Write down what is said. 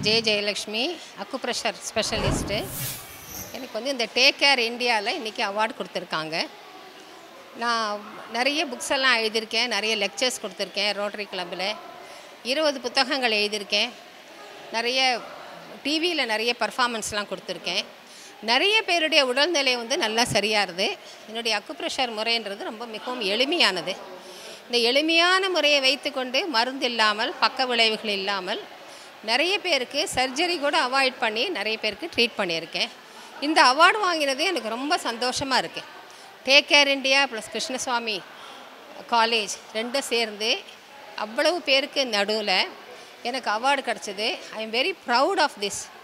J Jayalakshmi acupressure specialist எனக்கு வந்து இந்த டேக் கேர் இந்தியாவில் இன்றைக்கி அவார்டு கொடுத்துருக்காங்க நான் நிறைய புக்ஸ் எல்லாம் எழுதியிருக்கேன் நிறைய லெக்சர்ஸ் கொடுத்துருக்கேன் ரோட்டரி கிளப்பில் இருபது புத்தகங்கள் எழுதியிருக்கேன் நிறைய டிவியில் நிறைய பர்ஃபார்மன்ஸ்லாம் கொடுத்துருக்கேன் நிறைய பேருடைய உடல்நிலை வந்து நல்லா சரியாகுது என்னுடைய அக்குப்ரெஷர் முறைன்றது ரொம்ப மிகவும் எளிமையானது இந்த எளிமையான முறையை வைத்துக்கொண்டு மருந்து இல்லாமல் பக்க விளைவுகள் இல்லாமல் நிறைய பேருக்கு சர்ஜரி கூட அவாய்ட் பண்ணி நிறைய பேருக்கு ட்ரீட் பண்ணியிருக்கேன் இந்த அவார்டு வாங்கினது எனக்கு ரொம்ப சந்தோஷமாக இருக்குது take care India plus Krishnaswamy college ரெண்டும் சேர்ந்து அவ்வளவு பேருக்கு நடுவில் எனக்கு அவார்டு கிடச்சிது I am very proud of this